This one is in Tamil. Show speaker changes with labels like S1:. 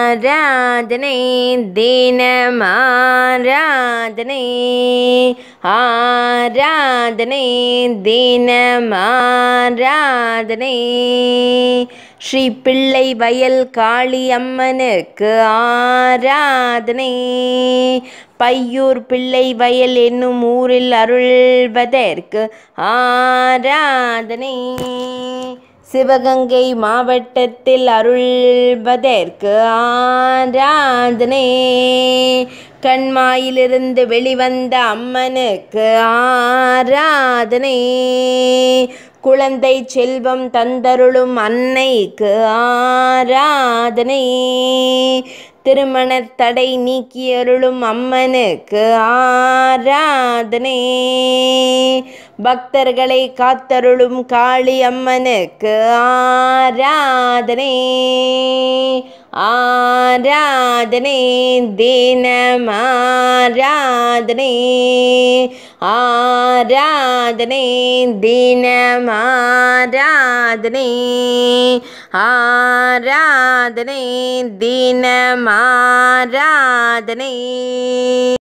S1: ஆராதனை தினமாராதனை ஆராதனை தினமாராதனை ஸ்ரீ பிள்ளை வயல் காளி அம்மனுக்கு ஆராதனை பையூர் பிள்ளை வயல் என்னும் ஊரில் அருள்வதற்கு ஆராதனை சிவகங்கை மாவட்டத்தில் அருள்வதற்கு ஆராதனை கண்மாயிலிருந்து வெளிவந்த அம்மனுக்கு ஆராதனை குழந்தை செல்வம் தந்தருளும் அன்னைக்கு ஆராதனை திருமணத் தடை நீக்கியருளும் அம்மனுக்கு ஆராதனை பக்தர்களை காத்தருளும் காளி அம்மனுக்கு ஆராதனை ஆராதனை தினம் ஆராதனை ஆராதனை தினம் ஆராதனை ஆராதனை தினம் ஆராதனை